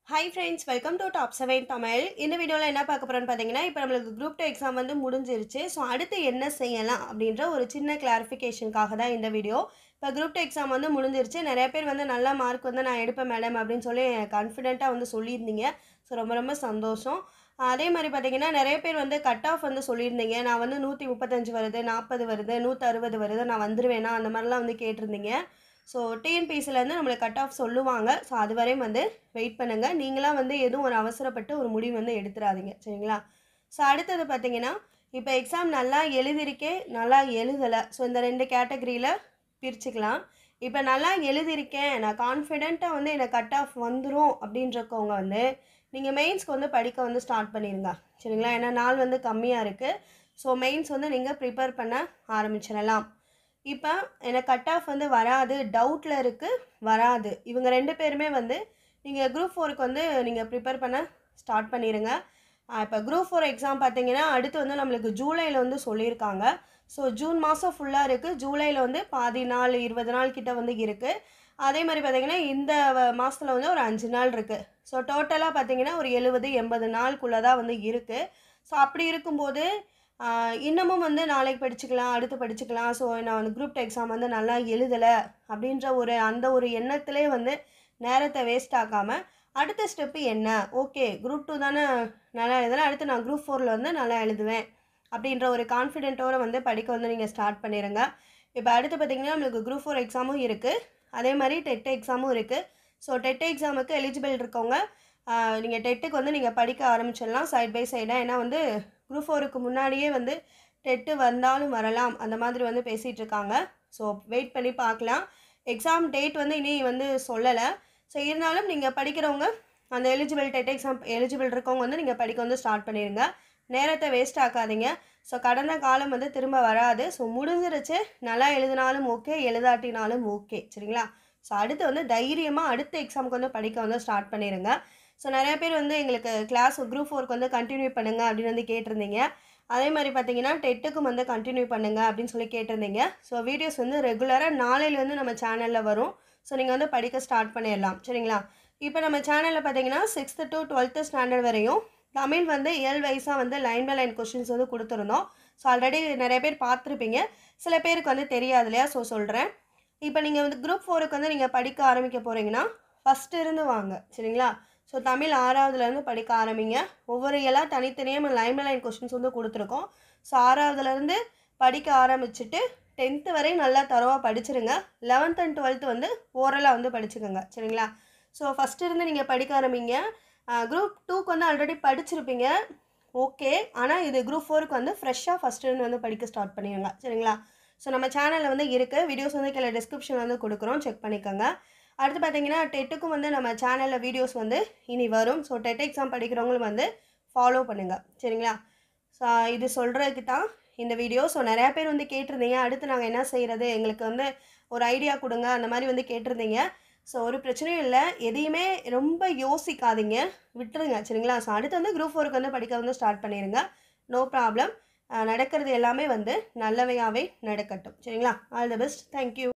hi friends welcome to top seven Tamil இந்த வீடியோவில் என்ன பார்க்க போகிறோன்னு பார்த்தீங்கன்னா இப்போ நம்மளுக்கு குரூப் டூ எக்ஸாம் வந்து முடிஞ்சிருச்சு ஸோ அடுத்து என்ன செய்யலாம் அப்படின்ற ஒரு சின்ன கிளாரிஃபிகேஷனுக்காக தான் இந்த வீடியோ இப்போ குரூப் டூ எக்ஸாம் வந்து முடிஞ்சிருச்சு நிறைய பேர் வந்து நல்ல மார்க் வந்து நான் எடுப்பேன் மேடம் அப்படின்னு சொல்லி கான்ஃபிடென்ட்டாக வந்து சொல்லியிருந்தீங்க ஸோ ரொம்ப ரொம்ப சந்தோஷம் அதே மாதிரி பார்த்தீங்கன்னா நிறைய பேர் வந்து கட் ஆஃப் வந்து சொல்லியிருந்தீங்க நான் வந்து நூற்றி முப்பத்தஞ்சு வருது நாற்பது வருது நூற்றி அறுபது வருது நான் வந்துருவேனா அந்த மாதிரிலாம் வந்து கேட்டிருந்தீங்க ஸோ டிஎன்பிசிலேருந்து நம்மளுக்கு கட் ஆஃப் சொல்லுவாங்க ஸோ அது வரையும் வந்து வெயிட் பண்ணுங்கள் நீங்களாம் வந்து எதுவும் ஒரு அவசரப்பட்டு ஒரு முடிவு வந்து எடுத்துடாதீங்க சரிங்களா ஸோ அடுத்தது பார்த்தீங்கன்னா இப்போ எக்ஸாம் நல்லா எழுதியிருக்கேன் நல்லா எழுதலை ஸோ இந்த ரெண்டு கேட்டகரியில் பிரிச்சுக்கலாம் இப்போ நல்லா எழுதியிருக்கேன் நான் கான்ஃபிடெண்ட்டாக வந்து எனக்கு கட் ஆஃப் வந்துடும் அப்படின்றக்கவங்க வந்து நீங்கள் மெயின்ஸ்க்கு வந்து படிக்க வந்து ஸ்டார்ட் பண்ணிடுங்க சரிங்களா ஏன்னா நாள் வந்து கம்மியாக இருக்குது ஸோ மெயின்ஸ் வந்து நீங்கள் ப்ரிப்பேர் பண்ண ஆரம்பிச்சிடலாம் இப்போ எனக்கு கட் ஆஃப் வந்து வராது டவுட்டில் இருக்குது வராது இவங்க ரெண்டு பேருமே வந்து நீங்கள் குரூப் ஃபோருக்கு வந்து நீங்கள் ப்ரிப்பேர் பண்ண ஸ்டார்ட் பண்ணிடுங்க இப்போ குரூப் ஃபோர் எக்ஸாம் பார்த்தீங்கன்னா அடுத்து வந்து நம்மளுக்கு ஜூலையில் வந்து சொல்லியிருக்காங்க ஸோ ஜூன் மாதம் ஃபுல்லாக இருக்குது ஜூலையில் வந்து பாதி நாள் இருபது நாள் கிட்ட வந்து இருக்குது அதே மாதிரி பார்த்தீங்கன்னா இந்த மாதத்தில் வந்து ஒரு அஞ்சு நாள் இருக்குது ஸோ டோட்டலாக பார்த்தீங்கன்னா ஒரு எழுபது எண்பது நாளுக்குள்ளே தான் வந்து இருக்குது ஸோ அப்படி இருக்கும்போது ஆஹ் இன்னமும் வந்து நாளைக்கு படிச்சுக்கலாம் அடுத்து படிச்சுக்கலாம் ஸோ நான் வந்து குரூப் எக்ஸாம் வந்து நல்லா எழுதலை அப்படின்ற ஒரு அந்த ஒரு எண்ணத்திலே வந்து நேரத்தை வேஸ்ட் ஆக்காமல் அடுத்த ஸ்டெப்பு என்ன ஓகே குரூப் டூ தானே நல்லா எழுதலாம் அடுத்து நான் குரூப் ஃபோரில் வந்து நல்லா எழுதுவேன் அப்படின்ற ஒரு கான்ஃபிடென்ட்டோடு வந்து படிக்க வந்து நீங்கள் ஸ்டார்ட் பண்ணிடுங்க இப்போ அடுத்து பார்த்தீங்கன்னா நம்மளுக்கு குரூப் ஃபோர் எக்ஸாமும் இருக்குது அதே மாதிரி டெட் எக்ஸாமும் இருக்குது ஸோ டெட் எக்ஸாமுக்கு எலிஜிபிள் இருக்கவங்க நீங்கள் டெட்டுக்கு வந்து நீங்கள் படிக்க ஆரம்பிச்சிடலாம் சைட் பை சைடாக ஏன்னா வந்து குரூப் ஃபோருக்கு முன்னாடியே வந்து டெட்டு வந்தாலும் வரலாம் அந்த மாதிரி வந்து பேசிகிட்டு இருக்காங்க ஸோ வெயிட் பண்ணி பார்க்கலாம் எக்ஸாம் டேட் வந்து இனி வந்து சொல்லலை ஸோ இருந்தாலும் நீங்கள் படிக்கிறவங்க அந்த எலிஜிபிள் டெட் எக்ஸாம் எலிஜிபிள் இருக்கவங்க வந்து நீங்கள் படிக்க வந்து ஸ்டார்ட் பண்ணிடுங்க நேரத்தை வேஸ்ட் ஆக்காதீங்க ஸோ கடந்த காலம் வந்து திரும்ப வராது ஸோ முடிஞ்சிருச்சு நல்லா எழுதினாலும் ஓகே எழுதாட்டினாலும் ஓகே சரிங்களா ஸோ அடுத்து வந்து தைரியமாக அடுத்த எக்ஸாமுக்கு வந்து படிக்க வந்து ஸ்டார்ட் பண்ணிடுங்க ஸோ நிறைய பேர் வந்து எங்களுக்கு கிளாஸ் குரூப் ஃபோருக்கு வந்து கண்டினியூ பண்ணுங்க அப்படின்னு வந்து கேட்டிருந்தீங்க அதே மாதிரி பார்த்தீங்கன்னா டெட்டுக்கும் வந்து கண்டினியூ பண்ணுங்க அப்படின்னு சொல்லி கேட்டிருந்தீங்க ஸோ வீடியோஸ் வந்து ரெகுலராக நாளையிலேருந்து நம்ம சேனலில் வரும் ஸோ நீங்கள் வந்து படிக்க ஸ்டார்ட் பண்ணிடலாம் சரிங்களா இப்போ நம்ம சேனலில் பார்த்தீங்கன்னா சிக்ஸ்த்து டு டுவெல்த்து ஸ்டாண்டர்ட் வரையும் தமிழ் வந்து இயல் வைஸாக வந்து லைன் பை லைன் கொஷின்ஸ் வந்து கொடுத்துருந்தோம் ஸோ ஆல்ரெடி நிறைய பேர் பார்த்துருப்பீங்க சில பேருக்கு வந்து தெரியாது இல்லையா ஸோ சொல்கிறேன் இப்போ நீங்கள் வந்து குரூப் ஃபோருக்கு வந்து நீங்கள் படிக்க ஆரம்பிக்க போகிறீங்கன்னா ஃபஸ்ட்டு இருந்து வாங்க சரிங்களா ஸோ தமிழ் ஆறாவதுலேருந்து படிக்க ஆரம்பிங்க ஒவ்வொரு இயலாக தனித்தனியாக லைன் பை லைன் கொஷின்ஸ் வந்து கொடுத்துருக்கோம் ஸோ ஆறாவதுலேருந்து படிக்க ஆரம்பிச்சுட்டு டென்த்து வரையும் நல்லா தரவாக படிச்சிருங்க லெவன்த் அண்ட் டுவெல்த்து வந்து ஓரலாக வந்து படிச்சுக்கோங்க சரிங்களா ஸோ ஃபஸ்ட்டு இருந்து நீங்கள் படிக்க ஆரம்பிங்க குரூப் டூக்கு வந்து ஆல்ரெடி படிச்சிருப்பீங்க ஓகே ஆனால் இது குரூப் ஃபோருக்கு வந்து ஃப்ரெஷ்ஷாக ஃபஸ்ட்டு இருந்து வந்து படிக்க ஸ்டார்ட் பண்ணிடுங்க சரிங்களா ஸோ நம்ம சேனலில் வந்து இருக்குது வீடியோஸ் வந்து கீழே டிஸ்கிரிப்ஷன் வந்து கொடுக்குறோம் செக் பண்ணிக்கோங்க அடுத்து பார்த்தீங்கன்னா டெட்டுக்கும் வந்து நம்ம சேனலில் வீடியோஸ் வந்து இனி வரும் ஸோ டெட் எக்ஸாம் படிக்கிறவங்களும் வந்து ஃபாலோ பண்ணுங்கள் சரிங்களா ஸோ இது சொல்கிறதுக்கு தான் இந்த வீடியோ ஸோ நிறையா பேர் வந்து கேட்டிருந்தீங்க அடுத்து நாங்கள் என்ன செய்கிறது எங்களுக்கு வந்து ஒரு ஐடியா கொடுங்க அந்த மாதிரி வந்து கேட்டிருந்தீங்க ஸோ ஒரு பிரச்சனையும் இல்லை எதையுமே ரொம்ப யோசிக்காதீங்க விட்டுருங்க சரிங்களா ஸோ அடுத்து வந்து குரூப் ஃபோருக்கு வந்து படிக்க வந்து ஸ்டார்ட் பண்ணிடுங்க நோ ப்ராப்ளம் நடக்கிறது எல்லாமே வந்து நல்லவையாகவே நடக்கட்டும் சரிங்களா ஆல் தி பெஸ்ட் தேங்க்யூ